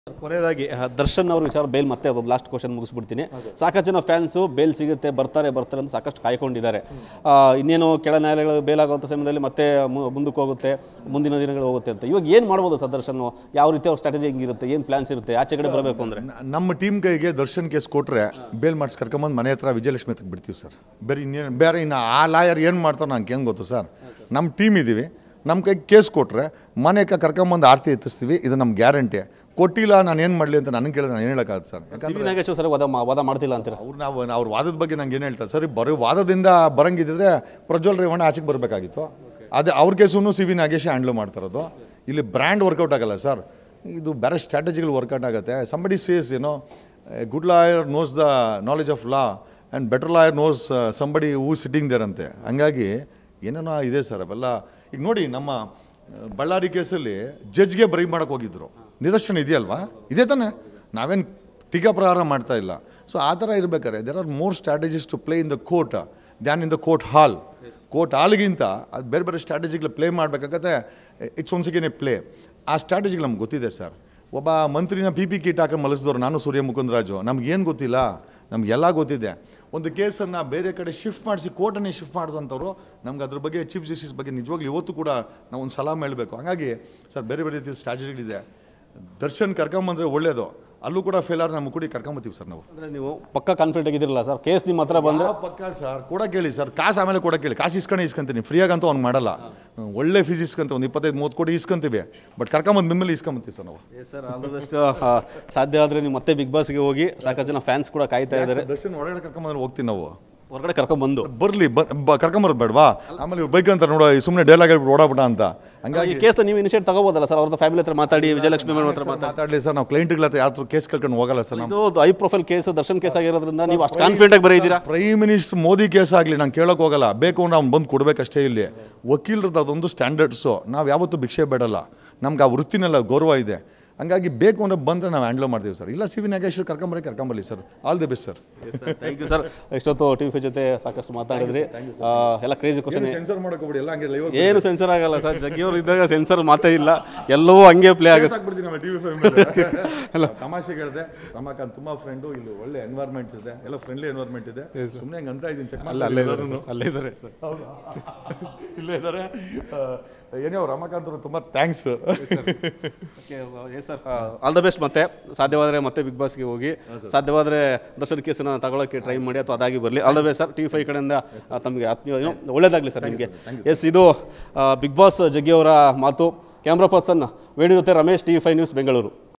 ಕೊನೆಯದಾಗಿ ಆ, ದರ್ಶನ್ ಅವ್ರ ವಿಚಾರ ಬೇಲ್ ಮತ್ತೆ ಅದೊಂದು ಲಾಸ್ಟ್ ಕ್ವಶನ್ ಮುಗಿಸ್ಬಿಡ್ತೀನಿ ಸಾಕಷ್ಟು ಜನ ಫ್ಯಾನ್ಸು ಬೇಲ್ ಸಿಗುತ್ತೆ ಬರ್ತಾರೆ ಬರ್ತಾರೆ ಅಂತ ಸಾಕಷ್ಟು ಕಾಯ್ಕೊಂಡಿದ್ದಾರೆ ಆ, ಇನ್ನೇನು ಕೆಳ ನ್ಯಾಯಾಲಯಗಳು ಬೇಲ್ ಆಗುವಂಥ ಸಮಯದಲ್ಲಿ ಮತ್ತೆ ಮು- ಮುಂದಕ್ಕೆ ಹೋಗುತ್ತೆ ಮುಂದಿನ ದಿನಗಳು ಹೋಗುತ್ತೆ ಅಂತ ಇವಾಗ ಏನು ಮಾಡ್ಬೋದು ಸರ್ ದರ್ಶನ್ ಯಾವ ರೀತಿ ಅವ್ರ ಸ್ಟ್ರಾಟಜಿ ಹೆಂಗಿರುತ್ತೆ ಏನು ಪ್ಲಾನ್ಸ್ ಇರುತ್ತೆ ಆಚೆ ಕಡೆ ಬರಬೇಕು ಅಂದರೆ ನ- ನಮ್ಮ ಟೀಮ್ ಕೈಗೆ ದರ್ಶನ್ ಕೇಸ್ ಕೊಟ್ಟರೆ ಬೇಲ್ ಮಾಡಿಸಿ ಕರ್ಕೊಂಬಂದು ಮನೆ ಹತ್ರ ವಿಜಯಲಕ್ಷ್ಮಿ ಹತ್ರಕ್ಕೆ ಬಿಡ್ತೀವಿ ಸರ್ ಬೇರೆ ಇನ್ನೇನು ಬೇರೆ ಇನ್ನು ಆ ಲಾಯರ್ ಏನು ಮಾಡ್ತಾರೋ ನಂಗೆ ಹೆಂಗೆ ಗೊತ್ತು ಸರ್ ನಮ್ಮ ಟೀಮ್ ಇದ್ದೀವಿ ನಮ್ಮ ಕೈಗೆ ಕೇಸ್ ಕೊಟ್ಟರೆ ಮನೆಗೆ ಕರ್ಕೊಂಬಂದು ಆರತಿ ಎತ್ತಿಸ್ತೀವಿ ಇದು ನಮ್ಮ ಗ್ಯಾರಂಟಿ ಕೊಟ್ಟಿಲ್ಲ ನಾನು ಏನು ಮಾಡಲಿ ಅಂತ ನನಗೆ ಕೇಳಿದ್ರೆ ನಾನು ಏನು ಹೇಳೋಕ್ಕಾಗತ್ತೆ ಸರ್ ಯಾಕಂದ್ರೆ ಸಿ ವಿ ನಾಗೇಶ್ವರ ಸರ್ ವಾದ ಮಾ- ವಾದ ಮಾಡ್ತಿಲ್ಲ ಅಂತೀರ ಅವ್ರು ನಾವು ಅವ್ರ ವಾದದ ಬಗ್ಗೆ ನಂಗೆ ಏನು ಹೇಳ್ತಾರೆ ಸರಿ ಬರೋ ವಾದದಿಂದ ಬರಂಗಿದ್ದಿದ್ರೆ ಪ್ರಜ್ವಲ್ ರೇವಣ್ಣ ಆಚೆಗೆ ಬರಬೇಕಾಗಿತ್ತು ಅದೇ ಅವ್ರ case C V Nagesh handle ಮಾಡ್ತಾರದು ಇಲ್ಲಿ ಬ್ರ್ಯಾಂಡ್ ವರ್ಕೌಟ್ ಆಗಲ್ಲ ಸರ್ ಇದು ಬೇರೆ ಸ್ಟ್ರಾಟಜಿಗಳು ವರ್ಕೌಟ್ ಆಗುತ್ತೆ ಸಂಬಡಿ ಸೇಸ್ ಏನೋ good lawyer knows the knowledge of law and better lawyer knows somebody who sitting there ಅಂತೆ ಹಂಗಾಗಿ ಏನೇನೋ ಇದೆ ಸರ್ ಅವೆಲ್ಲ ಈಗ ನೋಡಿ ನಮ್ಮ ಆ, ಬಳ್ಳಾರಿ ಕೇಸಲ್ಲಿ ಜಡ್ಜ್ಗೆ ಬ್ರೈವ್ ಮಾಡೋಕೆ ಹೋಗಿದ್ರು ನಿದರ್ಶನ ಇದೆಯಲ್ವಾ ಇದೇ ತಾನೆ ನಾವೇನು ಟೀಕಾ ಪ್ರಹಾರ ಮಾಡ್ತಾ ಇಲ್ಲ ಸೊ ಆ ಥರ ಇರ್ಬೇಕಾದ್ರೆ there are more strategies to play in the court than in the court hall court ಹಾಲ್ಗಿಂತ ಅದು ಬೇರೆ ಬೇರೆ ಸ್ಟ್ರಾಟಜಿಗಳು ಪ್ಲೇ ಮಾಡಬೇಕಾಗತ್ತೆ it's once again a play ಆ ಸ್ಟ್ರಾಟಜಿಗಳು ನಮ್ಗೆ ಗೊತ್ತಿದೆ ಸರ್ ಒಬ್ಬ ಮಂತ್ರಿನ ಪಿ ಪಿ ಕಿಟ್ ಹಾಕಿ ಮಲಸಿದವ್ರು ನಾನು ಸೂರ್ಯ ಮುಕುಂದರಾಜು ನಮ್ಗೇನು ಗೊತ್ತಿಲ್ಲ ನಮಗೆಲ್ಲ ಗೊತ್ತಿದೆ ಒಂದು ಕೇಸನ್ನು ಬೇರೆ ಕಡೆ ಶಿಫ್ಟ್ ಮಾಡಿಸಿ ಕೋರ್ಟನ್ನೇ ಶಿಫ್ಟ್ ಮಾಡಿದಂಥವ್ರು ನಮ್ಗೆ ಅದ್ರ ಬಗ್ಗೆ ಚೀಫ್ ಜಸ್ಟಿಸ್ ಬಗ್ಗೆ ನಿಜವಾಗ್ಲೂ ಇವತ್ತು ಕೂಡ ನಾವು ಒಂದು ಸಲಾಮ್ ಹೇಳಬೇಕು ಹಾಗಾಗಿ ಸರ್ ಬೇರೆ ಬೇರೆ ರೀತಿಯ ಸ್ಟ್ರಾಟಜಿಗಳಿದೆ ದರ್ಶನ್ ಕರ್ಕೊಂಬಂದ್ರೆ ಒಳ್ಳೇದು ಅಲ್ಲೂ ಕೂಡ ಫೇಲ್ ಆದ್ರೆ ನಮ್ಮ ಕೂಡ ಕರ್ಕೊಂಬತ್ತೀವಿ ಸರ್ ನಾವು ಅಂದರೆ ನೀವು ಪಕ್ಕ ಕಾನ್ಫಿಡೆಂಟ್ ಆಗಿದ್ದಿರಲ್ಲ ಸರ್ ಕೇಸ್ ನಿಮ್ಮ ಹತ್ರ ಬಂದರೆ ಯಾವ ಪಕ್ಕ ಸರ್ ಕೂಡ ಕೇಳಿ ಸರ್ ಕಾಸು ಆಮೇಲೆ ಕೂಡ ಕೇಳಿ ಕಾಸು ಇಸ್ಕೊಂಡೆ ಇಸ್ಕೊಂತೀನಿ ಫ್ರೀಯಾಗಂತೂ ಅವ್ನು ಮಾಡಲ್ಲ ಹ್ಮ್, ಒಳ್ಳೆ ಫೀಸ್ ಇಸ್ಕೊಂತ ಒಂದು ಇಪ್ಪತ್ತೈದು ಮೂವತ್ತು ಕೋಟಿ ಇಸ್ಕೊಂತೀವಿ ಬಟ್ ಕರ್ಕೊಂಬಂದು ನಿಮ್ಮಲ್ಲಿ ಇಸ್ಕೊಂಬತ್ತೀವಿ ಸರ್ ನಾವು ಸರ್ ಆಲ್ ಬೆಸ್ಟ್ ಸಾಧ್ಯ ಆದರೆ ನೀವು ಮತ್ತೆ ಬಿಗ್ ಬಾಸ್ಗೆ ಹೋಗಿ ಸಾಕಷ್ಟು ಜನ ಫ್ಯಾನ್ಸ್ ಕೂಡ ಕಾಯ್ತಾ ಇದ್ದಾರೆ ದರ್ಶನ್ ಒಳಗಡೆ ಕರ್ಕೊಂಬಂದ್ರೆ ಹೋಗ್ತೀವಿ ನಾವು ಹೊರಗಡೆ ಕರ್ಕೊಂಡ್ಬಂದು ಬರಲಿ ಕರ್ಕೊಂಬರೋದು ಬೇಡವಾ ಆಮೇಲೆ ಇವ್ರು ಬೈಕ್ ಅಂತ ನೋಡೋ ಸುಮ್ಮನೆ ಡೈಲಾಗ್ ಹೇಳ್ಬಿಟ್ಟು ಓಡಾಬಿಟ್ಟ ಅಂತ ಹಂಗಾಗಿ ಈ ಕೇಸ್ ನೀವು ಇನಿಷಿಯೇಟ್ ತಗೋಬೋದಲ್ಲ ಸರ್ ಅವ್ರದ್ದು ಫ್ಯಾಮಿಲಿ ಹತ್ರ ಮಾತಾಡಿ ವಿಜಯಲಕ್ಷ್ಮಿ ಮೇಡಮ್ ಹತ್ರ ಮಾತಾಡಿ ಮಾತಾಡಲಿ ಸರ್ ನಾವು ಕ್ಲೈಂಟ್ಗಳ ಹತ್ರ ಯಾರು ಕೇಸ್ ಕಳ್ಕೊಂಡು ಹೋಗಲ್ಲ ಸರ್ ನಾವು ಇದು high profile case Darshan case ಆಗಿರೋದ್ರಿಂದ ನೀವು ಅಷ್ಟು ಕಾನ್ಫಿಡೆಂಟ್ ಆಗಿ ಬರೀದ್ದೀರಾ ಪ್ರೈಮ್ ಮಿನಿಸ್ಟರ್ ಮೋದಿ ಕೇಸ್ ಆಗಲಿ ನಾನು ಕೇಳೋಕೆ ಹೋಗಲ್ಲ ಬೇಕು ಅಂದ್ರೆ ಅವ್ನು ಬಂದು ಕೊಡಬೇಕಷ್ಟೇ ಇಲ್ಲಿ ವಕೀಲರದ್ದು ಅದೊಂದು ಸ್ಟ್ಯಾಂಡರ್ಡ್ಸು ನಾವು ಯಾವತ್ತೂ ಭಿಕ್ಷೆ ಬೇಡಲ್ಲ ನಮ್ಗೆ ಆ ವೃತ್ತಿನೆಲ್ಲ ಗೌರವ ಇದೆ ಹಂಗಾಗಿ ಬೇಕು ಅಂದ್ರೆ ಬಂದರೆ ನಾವು ಹ್ಯಾಂಡ್ಲ್ ಮಾಡ್ತೀವಿ ಸರ್ ಇಲ್ಲ ಸಿ ವಿ ನಾಗೇಶ್ವರ್ ಕರ್ಕೊಂಬರೇ ಕರ್ಕೊಂಬರಲಿ sir all the best sir thank you sir ಎಷ್ಟೊತ್ತು ಟಿ ವಿ ಜೊತೆ ಸಾಕಷ್ಟು ಮಾತಾಡಿದ್ರಿ ಆ, ಎಲ್ಲ ಕ್ರೇಜಿ ಕ್ವಶನ್ ಸೆನ್ಸರ್ ಮಾಡೋಕೋಬಿಡಿ ಎಲ್ಲ ಹಂಗೆ ಲೈವ್ ಏನು ಸೆನ್ಸರ್ ಆಗಲ್ಲ ಸರ್ ಜಗ್ಗಿಯವ್ರು ಇದ್ದಾಗ ಸೆನ್ಸರ್ ಮಾತೇ ಇಲ್ಲ ಎಲ್ಲವೂ ಹಂಗೆ ಪ್ಲೇ ಆಗುತ್ತೆ ಹಾಕ್ಬಿಡ್ತೀನಿ ನಮ್ಮ ಟಿವಿ ಫೈವ್ ತಮಾಷೆ ಹೇಳಿದೆ ರಮಾಕಾಂತ್ ತುಂಬಾ ಫ್ರೆಂಡು ಇಲ್ಲಿ ಒಳ್ಳೆ ಎನ್ವೈರ್ಮೆಂಟ್ ಇದೆ ಎಲ್ಲ ಫ್ರೆಂಡ್ಲಿ ಎನ್ವೈರ್ಮೆಂಟ್ ಇದೆ ಸುಮ್ಮನೆ ಹಂಗೆ ಅಂತ ಇದೀನಿ ಚೆಕ್ ಅಲ್ಲ ಅಲ್ಲೇ ಇದ್ದಾರೆ ಸರ್, ಅಲ್ಲೇ ಇದ್ದಾರೆ ಸರ್ ಇಲ್ಲೇ ಇದ್ದಾರೆ ಏನೇ ಅವ್ರು ರಮಾಕಾಂತ್ ಅವರು ತುಂಬ thanks yes sir all the best ಮತ್ತೆ ಸಾಧ್ಯವಾದರೆ ಮತ್ತೆ ಬಿಗ್ ಬಾಸ್ಗೆ ಹೋಗಿ ಸಾಧ್ಯವಾದರೆ ದರ್ಶನ್ ಕೇಸನ್ನ ತಗೊಳ್ಳೋಕ್ಕೆ ಟ್ರೈ ಮಾಡಿ ಅಥವಾ ಅದಾಗಿ ಬರಲಿ ಆಲ್ ದ ಬೆಸ್ಟ್ ಸರ್ ಟಿ ಫೈ ಕಡೆಯಿಂದ ಆ, ತಮಗೆ ಆತ್ಮೀಯ ಏನು ಒಳ್ಳೇದಾಗಲಿ ಸರ್ ನಿಮಗೆ ಎಸ್ ಇದು ಬಿಗ್ ಬಾಸ್ ಜಗ್ಗಿಯವರ ಮಾತು ಕ್ಯಾಮ್ರಾ ಪರ್ಸನ್ ವೇಣು ಜೊತೆ ರಮೇಶ್ ಟಿ ಫೈ ನ್ಯೂಸ್ ಬೆಂಗಳೂರು